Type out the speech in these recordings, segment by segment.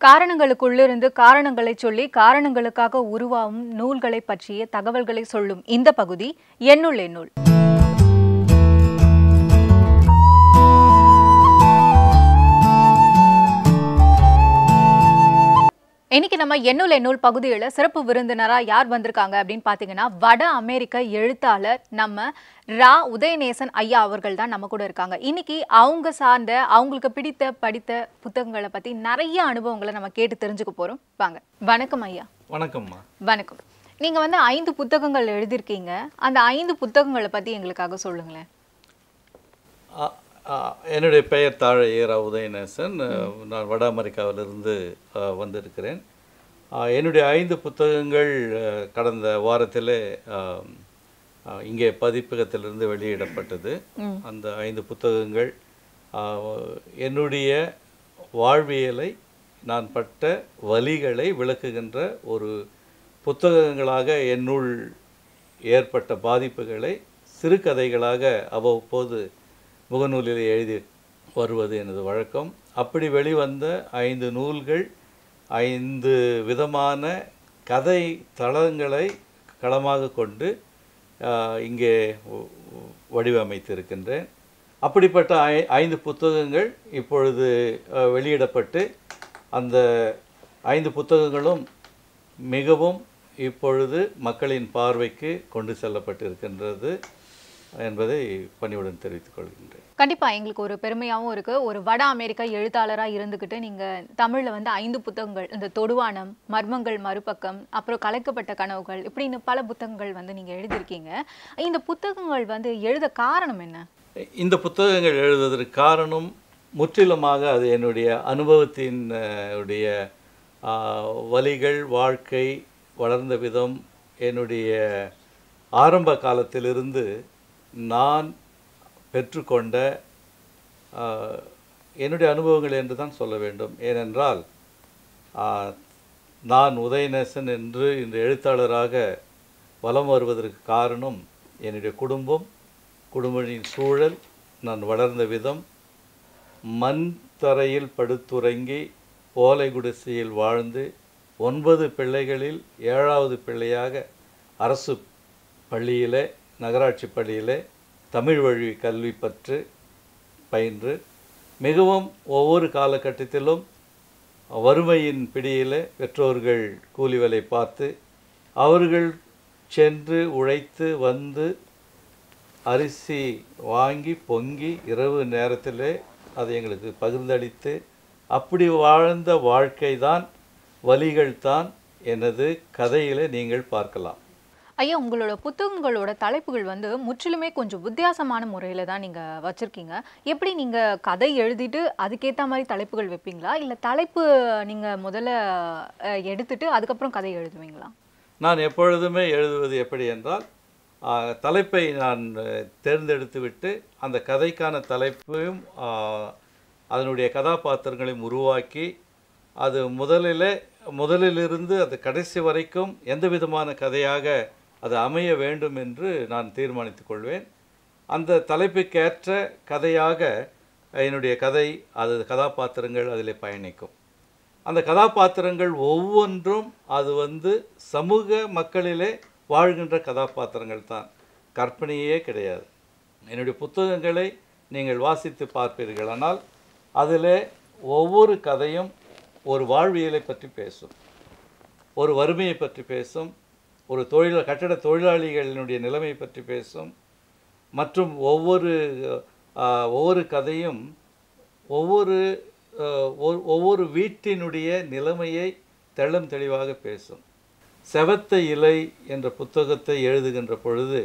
காரணங்களுக்குள்ளிருந்து காரணங்களை சொல்லி காரணங்களுக்காக உருவாகும் நூல்களை பற்றிய தகவல்களை சொல்லும் இந்த பகுதி எண்ணுள் எண்ணுள் இன்னைக்கு நம்ம எண்ணுள் எண்ணுள் பகுதியில் சிறப்பு விருந்தினரா யார் வந்திருக்காங்க அப்படின்னு பார்த்தீங்கன்னா வட அமெரிக்க எழுத்தாளர் நம்ம ரா உதயநேசன் ஐயா அவர்கள் தான் நம்ம கூட இருக்காங்க இன்னைக்கு அவங்க சார்ந்த அவங்களுக்கு பிடித்த படித்த புத்தகங்களை பத்தி நிறைய அனுபவங்களை நம்ம கேட்டு தெரிஞ்சுக்க போறோம் வாங்க வணக்கம் ஐயா வணக்கம்மா வணக்கம் நீங்க வந்து ஐந்து புத்தகங்கள் எழுதியிருக்கீங்க அந்த ஐந்து புத்தகங்களை பத்தி எங்களுக்காக சொல்லுங்களேன் ஆ, ஆ, என்னுடைய பெயர் தாழ ஏரா உதயநேசன் அஹ், நான் வட அமெரிக்காவிலிருந்து அஹ், வந்திருக்கிறேன் ஆ, என்னுடைய ஐந்து புத்தகங்கள் அஹ், கடந்த வாரத்திலே ஆம், ஆ, இங்கே பதிப்பகத்திலிருந்து வெளியிடப்பட்டது அந்த ஐந்து புத்தகங்கள் ஆ, என்னுடைய வாழ்வியலை நான் பட்ட வலிகளை விளக்குகின்ற ஒரு புத்தகங்களாக என்னுள் ஏற்பட்ட பாதிப்புகளை சிறுகதைகளாக அவ்வப்போது முகநூலில் எழுதி வருவது எனது வழக்கம் அப்படி வெளிவந்த ஐந்து நூல்கள் ஐந்து விதமான கதை தளங்களை களமாக கொண்டு ஆஹ், இங்கே வ- வ- வடிவமைத்திருக்கின்றேன் அப்படிப்பட்ட ஐ ஐந்து புத்தகங்கள் இப்பொழுது ஆஹ், வெளியிடப்பட்டு அந்த ஐந்து புத்தகங்களும் மிகவும் இப்பொழுது மக்களின் பார்வைக்கு கொண்டு செல்லப்பட்டிருக்கின்றது என்பதை பணிவுடன் தெரிவித்துக் கொள்கின்றேன் கண்டிப்பா எங்களுக்கு ஒரு பெருமையாவும் இருக்கு ஒரு வட அமெரிக்கா எழுத்தாளரா இருந்துகிட்டு நீங்க தமிழ்ல வந்து ஐந்து புத்தகங்கள் இந்த தொடுவானம் மர்மங்கள் மறுபக்கம் அப்புறம் கலைக்கப்பட்ட கனவுகள் இப்படின்னு பல புத்தகங்கள் வந்து நீங்க எழுதியிருக்கீங்க இந்த புத்தகங்கள் வந்து எழுத காரணம் என்ன இந்த புத்தகங்கள் எழுதுவதற்கு காரணம் முற்றிலுமாக அது என்னுடைய அனுபவத்தின் அஹ், உடைய ஆஹ், வலிகள் வாழ்க்கை வளர்ந்த விதம் என்னுடைய ஆரம்ப காலத்திலிருந்து நான் பெற்றுக்கொண்ட ஆஹ், என்னுடைய அனுபவங்கள் என்று தான் சொல்ல வேண்டும் ஏனென்றால் ஆஹ், நான் உதயநேசன் என்று இந்த எழுத்தாளராக வலம் வருவதற்கு காரணம் என்னுடைய குடும்பம் குடும்பத்தின் சூழல் நான் வளர்ந்த விதம் மண் தரையில் படுத்துறங்கி ஓலை குடிசையில் வாழ்ந்து ஒன்பது பிள்ளைகளில் ஏழாவது பிள்ளையாக அரசு பள்ளியிலே நகராட்சி பள்ளியிலே தமிழ் வழி கல்வி பற்று பயின்று மிகவும் ஒவ்வொரு காலகட்டத்திலும் வறுமையின் பிடியிலே பெற்றோர்கள் கூலி வேலை பார்த்து அவர்கள் சென்று உழைத்து வந்து அரிசி வாங்கி பொங்கி இரவு நேரத்திலே அதை எங்களுக்கு பகிர்ந்தளித்து அப்படி வாழ்ந்த வாழ்க்கை தான் வலிகள் தான் எனது கதையிலே நீங்கள் பார்க்கலாம் ஐயா உங்களோட புத்தகங்களோட தலைப்புகள் வந்து முற்றிலுமே கொஞ்சம் வித்தியாசமான முறையில தான் நீங்க வச்சிருக்கீங்க எப்படி நீங்க கதை எழுதிட்டு அதுக்கேத்த மாதிரி தலைப்புகள் வைப்பீங்களா இல்ல தலைப்பு நீங்க முதல்ல அஹ், எடுத்துட்டு அதுக்கப்புறம் கதை எழுதுவீங்களா நான் எப்பொழுதுமே எழுதுவது எப்படி என்றால் ஆ, தலைப்பை நான் அஹ், தேர்ந்தெடுத்து விட்டு அந்த கதைக்கான தலைப்பையும் ஆ, அதனுடைய கதாபாத்திரங்களையும் உருவாக்கி அது முதலில் முதலிலிருந்து அது கடைசி வரைக்கும் எந்த விதமான கதையாக அது அமைய வேண்டும் என்று நான் தீர்மானித்துக் கொள்வேன் அந்த தலைப்புக்கேற்ற கதையாக என்னுடைய கதை அது கதாபாத்திரங்கள் அதில் பயணிக்கும் அந்த கதாபாத்திரங்கள் ஒவ்வொன்றும் அது வந்து சமூக மக்களிலே வாழ்கின்ற கதாபாத்திரங்கள் தான் கற்பனையே கிடையாது என்னுடைய புத்தகங்களை நீங்கள் வாசித்து பார்ப்பீர்கள் ஆனால் அதில் ஒவ்வொரு கதையும் ஒரு வாழ்வியலை பற்றி பேசும் ஒரு வறுமையை பற்றி பேசும் ஒரு தொழில் கட்டட தொழிலாளிகளினுடைய நிலைமை பற்றி பேசும் மற்றும் ஒவ்வொரு ஆஹ், ஒவ்வொரு கதையும் ஒவ்வொரு ஆஹ், ஒ- ஒவ்வொரு வீட்டினுடைய நிலைமையை தெள்ளம் தெளிவாக பேசும் செவத்த இலை என்ற புத்தகத்தை எழுதுகின்ற பொழுது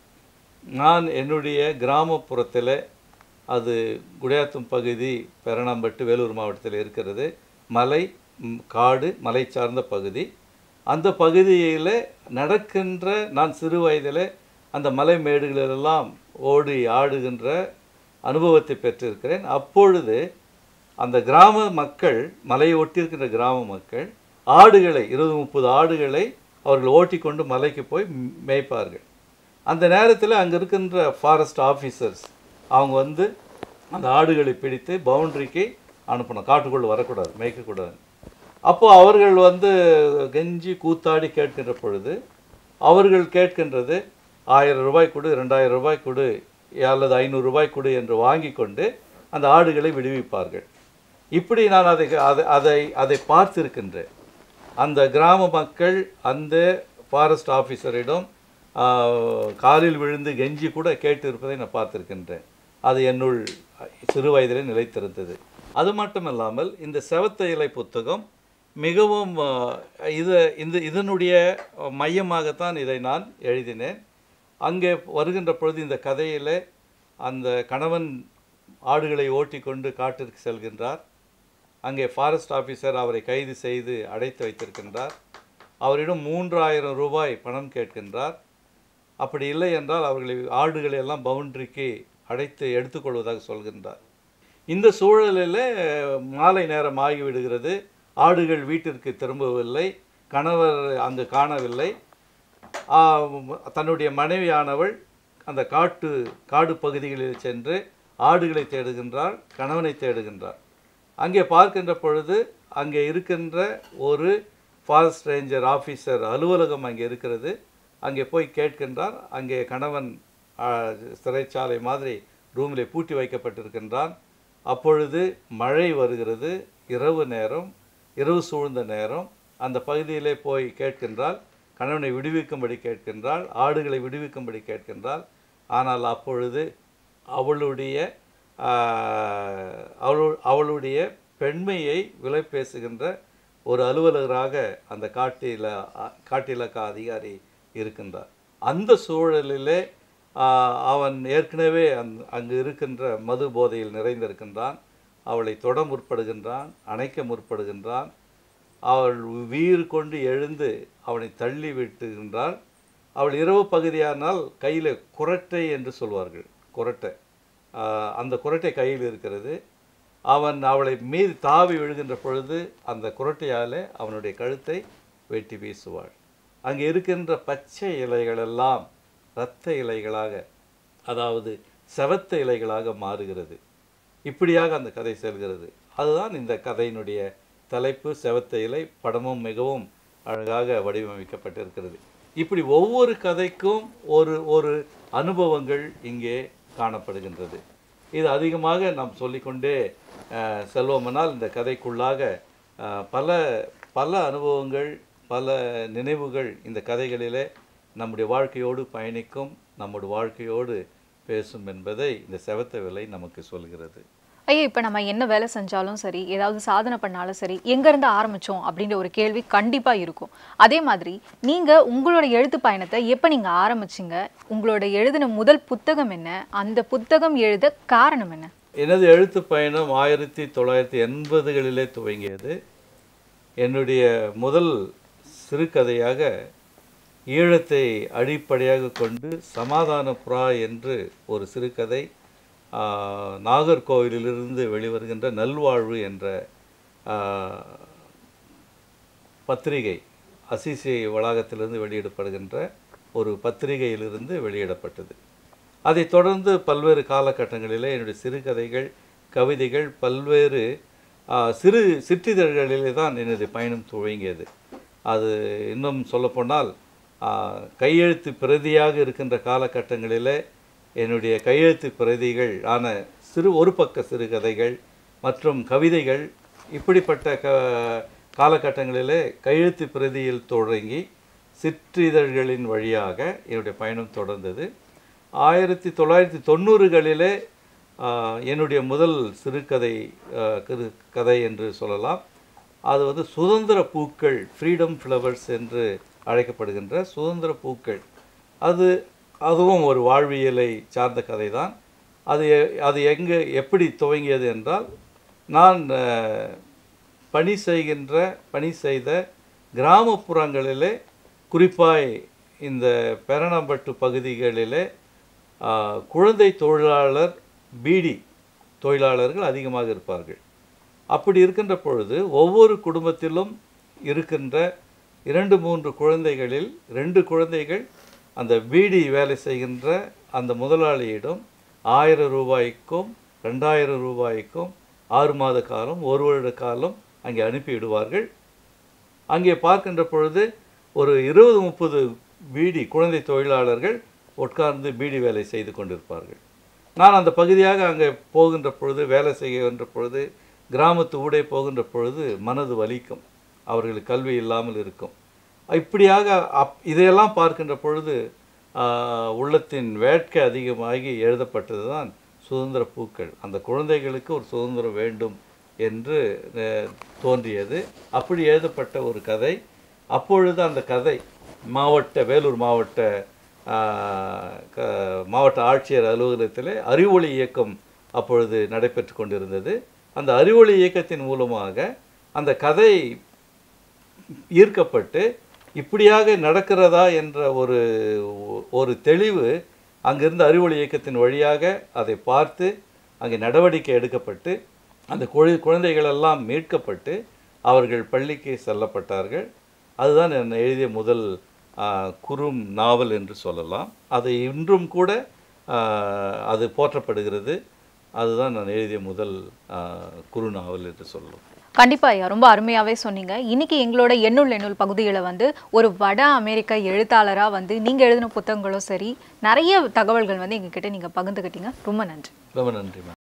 நான் என்னுடைய கிராமப்புறத்தில் அது குடியாத்தம் பகுதி பெரணாம்பட்டு வேலூர் மாவட்டத்தில் இருக்கிறது மலை ம், காடு மலை சார்ந்த பகுதி அந்த பகுதியில் நடக்கின்ற நான் சிறு வயதில் அந்த மலை மேடுகளிலெல்லாம் ஓடி ஆடுகின்ற அனுபவத்தை பெற்றிருக்கிறேன் அப்பொழுது அந்த கிராம மக்கள் மலையை ஒட்டியிருக்கின்ற கிராம மக்கள் ஆடுகளை இருபது முப்பது ஆடுகளை அவர்கள் ஓட்டிக்கொண்டு மலைக்கு போய் ம்- மேய்ப்பார்கள் அந்த நேரத்தில் அங்கே இருக்கின்ற ஃபாரஸ்ட் ஆஃபீஸர்ஸ் அவங்க வந்து அந்த ஆடுகளை பிடித்து பவுண்டரிக்கு அனுப்பணும் காட்டுக்குள்ளே வரக்கூடாது மேய்க்கக்கூடாது அப்போ அவர்கள் வந்து கெஞ்சி கூத்தாடி கேட்கின்ற பொழுது அவர்கள் கேட்கின்றது ஆயிரம் ரூபாய் கொடு ரெண்டாயிரம் ரூபாய் கொடு அல்லது ஐநூறு ரூபாய் கொடு என்று வாங்கி கொண்டு அந்த ஆடுகளை விடுவிப்பார்கள் இப்படி நான் அதை அதை அதை அதை பார்த்திருக்கின்றேன் அந்த கிராம மக்கள் அந்த ஃபாரஸ்ட் ஆஃபீஸரிடம் காலில் விழுந்து கெஞ்சி கூட கேட்டு இருப்பதை நான் பார்த்திருக்கின்றேன் அது என்னுள் சிறு வயதிலே நிலைத்திருந்தது அது மட்டுமல்லாமல் இந்த செவத்த இலை புத்தகம் மிகவும் ஆஹ், இது இந்த இதனுடைய மையமாகத்தான் இதை நான் எழுதினேன் அங்கே வருகின்ற பொழுது இந்த கதையிலே அந்த கணவன் ஆடுகளை ஓட்டிக்கொண்டு காட்டிற்கு செல்கின்றார் அங்கே ஃபாரஸ்ட் ஆஃபீஸர் அவரை கைது செய்து அடைத்து வைத்திருக்கின்றார் அவரிடம் மூன்றாயிரம் ரூபாய் பணம் கேட்கின்றார் அப்படி இல்லை என்றால் அவர்களை ஆடுகளை எல்லாம் பவுண்டரிக்கு அடைத்து எடுத்துக்கொள்வதாக சொல்கின்றார் இந்த சூழலில் மாலை நேரம் ஆகிவிடுகிறது ஆடுகள் வீட்டிற்கு திரும்பவில்லை கணவர் அங்கு காணவில்லை ஆ, தன்னுடைய மனைவியானவள் அந்த காட்டு காடு பகுதிகளில் சென்று ஆடுகளை தேடுகின்றாள் கணவனை தேடுகின்றார் அங்கே பார்க்கின்ற பொழுது அங்கே இருக்கின்ற ஒரு ஃபாரஸ்ட் ரேஞ்சர் ஆஃபீஸர் அலுவலகம் அங்கே இருக்கிறது அங்கே போய் கேட்கின்றார் அங்கே கணவன் ஆ, சிறைச்சாலை மாதிரி ரூமிலே பூட்டி வைக்கப்பட்டிருக்கின்றான் அப்பொழுது மழை வருகிறது இரவு நேரம் இரவு சூழ்ந்த நேரம் அந்த பகுதியிலே போய் கேட்கின்றால் கணவனை விடுவிக்கும்படி கேட்கின்றாள் ஆடுகளை விடுவிக்கும்படி கேட்கின்றாள் ஆனால் அப்பொழுது அவளுடைய ஆஹ், அவளு அவளுடைய பெண்மையை விலை பேசுகின்ற ஒரு அலுவலராக அந்த காட்டில காட்டிலக்க அதிகாரி இருக்கின்றார் அந்த சூழலிலே ஆஹ், அவன் ஏற்கனவே அந் அங்கு இருக்கின்ற மது போதையில் நிறைந்திருக்கின்றான் அவளை தொட முற்படுகின்றான் அணைக்க முற்படுகின்றான் அவள் வீறு கொண்டு எழுந்து அவனை தள்ளி விட்டுகின்றாள் அவள் இரவு பகுதியானால் கையில் குரட்டை என்று சொல்வார்கள் குரட்டை ஆஹ் அந்த குரட்டை கையில் இருக்கிறது அவன் அவளை மீறி தாவி விழுகின்ற பொழுது அந்த குரட்டையாலே அவனுடைய கழுத்தை வெட்டி வீசுவாள் அங்கே இருக்கின்ற பச்சை இலைகளெல்லாம் இரத்த இலைகளாக அதாவது செவத்த இலைகளாக மாறுகிறது இப்படியாக அந்த கதை செல்கிறது அதுதான் இந்த கதையினுடைய தலைப்பு செவத்த இலை படமும் மிகவும் அழகாக வடிவமைக்கப்பட்டிருக்கிறது இப்படி ஒவ்வொரு கதைக்கும் ஒரு ஒரு அனுபவங்கள் இங்கே காணப்படுகின்றது இது அதிகமாக நாம் சொல்லிக்கொண்டே அஹ், செல்வோமானால் இந்த கதைக்குள்ளாக அஹ், பல பல அனுபவங்கள் பல நினைவுகள் இந்த கதைகளிலே நம்முடைய வாழ்க்கையோடு பயணிக்கும் நம்முடைய வாழ்க்கையோடு பேசும் என்பதை இந்த செவத்த விலை நமக்கு சொல்கிறது ஐயா இப்போ நம்ம என்ன வேலை செஞ்சாலும் சரி ஏதாவது சாதனை பண்ணாலும் சரி எங்கேருந்து ஆரம்பிச்சோம் அப்படின்ற ஒரு கேள்வி கண்டிப்பாக இருக்கும் அதே மாதிரி நீங்கள் உங்களோட எழுத்து பயணத்தை எப்போ நீங்கள் ஆரம்பிச்சீங்க உங்களோட எழுதின முதல் புத்தகம் என்ன அந்த புத்தகம் எழுத காரணம் என்ன எனது எழுத்து பயணம் ஆயிரத்தி தொள்ளாயிரத்தி எண்பதுகளிலே துவங்கியது என்னுடைய முதல் சிறுகதையாக ஈழத்தை அடிப்படையாக கொண்டு சமாதான புறா என்று ஒரு சிறுகதை ஆ, நாகர்கோவிலிலிருந்து வெளிவருகின்ற நல்வாழ்வு என்ற ஆ, பத்திரிகை அசிசி வளாகத்திலிருந்து வெளியிடப்படுகின்ற ஒரு பத்திரிகையிலிருந்து வெளியிடப்பட்டது அதைத் தொடர்ந்து பல்வேறு காலகட்டங்களிலே என்னுடைய சிறுகதைகள் கவிதைகள் பல்வேறு ஆ, சிறு சிற்றிதழ்களிலே தான் எனது பயணம் துவங்கியது அது இன்னும் சொல்லப்போனால் ஆ, கையெழுத்து பிரதியாக இருக்கின்ற காலகட்டங்களிலே என்னுடைய கையெழுத்து பிரதிகள் ஆன சிறு ஒரு பக்க சிறுகதைகள் மற்றும் கவிதைகள் இப்படிப்பட்ட க காலகட்டங்களிலே கையெழுத்து பிரதியில் தொடங்கி சிற்றிதழ்களின் வழியாக என்னுடைய பயணம் தொடர்ந்தது ஆயிரத்தி தொள்ளாயிரத்தி தொண்ணூறுகளிலே ஆஹ், என்னுடைய முதல் சிறுகதை ஆஹ், கிரு கதை என்று சொல்லலாம் அது வந்து சுதந்திர பூக்கள் ஃப்ரீடம் ஃப்ளவர்ஸ் என்று அழைக்கப்படுகின்ற சுதந்திர பூக்கள் அது அதுவும் ஒரு வாழ்வியலை சார்ந்த கதை தான் அது எ- அது எங்கே எப்படி துவங்கியது என்றால் நான் ஆஹ், பணி செய்கின்ற பணி செய்த கிராமப்புறங்களிலே குறிப்பாய் இந்த பெரணம்பட்டு பகுதிகளிலே ஆ, குழந்தை தொழிலாளர் பீடி தொழிலாளர்கள் அதிகமாக இருப்பார்கள் அப்படி இருக்கின்ற பொழுது ஒவ்வொரு குடும்பத்திலும் இருக்கின்ற இரண்டு மூன்று குழந்தைகளில் ரெண்டு குழந்தைகள் அந்த பீடி வேலை செய்கின்ற அந்த முதலாளியிடம் ஆயிரம் ரூபாய்க்கும் ரெண்டாயிரம் ரூபாய்க்கும் ஆறு மாத காலம் ஒரு வருட காலம் அங்கே அனுப்பிவிடுவார்கள் அங்கே பார்க்கின்ற பொழுது ஒரு இருபது முப்பது பீடி குழந்தை தொழிலாளர்கள் உட்கார்ந்து பீடி வேலை செய்து கொண்டிருப்பார்கள் நான் அந்த பகுதியாக அங்கே போகின்ற பொழுது வேலை செய்கின்ற பொழுது கிராமத்து ஊடே போகின்ற பொழுது மனது வலிக்கும் அவர்களுக்கு கல்வி இல்லாமல் இருக்கும் இப்படியாக அப் இதையெல்லாம் பார்க்கின்ற பொழுது ஆஹ், உள்ளத்தின் வேட்கை அதிகமாகி எழுதப்பட்டது தான் சுதந்திர பூக்கள் அந்த குழந்தைகளுக்கு ஒரு சுதந்திரம் வேண்டும் என்று அஹ், தோன்றியது அப்படி எழுதப்பட்ட ஒரு கதை அப்பொழுது அந்த கதை மாவட்ட வேலூர் மாவட்ட ஆஹ், க- மாவட்ட ஆட்சியர் அலுவலகத்திலே அறிவொளி இயக்கம் அப்பொழுது நடைபெற்று கொண்டிருந்தது அந்த அறிவொளி இயக்கத்தின் மூலமாக அந்த கதை ஈர்க்கப்பட்டு இப்படியாக நடக்கிறதா என்ற ஒரு ஒரு தெளிவு அங்கிருந்த அறிவொளி இயக்கத்தின் வழியாக அதை பார்த்து அங்கே நடவடிக்கை எடுக்கப்பட்டு அந்த குழி குழந்தைகளெல்லாம் மீட்கப்பட்டு அவர்கள் பள்ளிக்கு செல்லப்பட்டார்கள் அதுதான் நான் எழுதிய முதல் ஆ, குறும் நாவல் என்று சொல்லலாம் அது இன்றும் கூட ஆ, அது போற்றப்படுகிறது அதுதான் நான் எழுதிய முதல் ஆ, குறு நாவல் என்று சொல்லலாம் கண்டிப்பா ஐயா ரொம்ப அருமையாவே சொன்னீங்க இன்னைக்கு எங்களோட எண்ணுள் எண்ணுள் பகுதியில் வந்து ஒரு வட அமெரிக்க எழுத்தாளரா வந்து நீங்க எழுதின புத்தகங்களும் சரி நிறைய தகவல்கள் வந்து எங்ககிட்ட நீங்க பகிர்ந்துக்கிட்டீங்க ரொம்ப நன்றி ரொம்ப நன்றி மேம்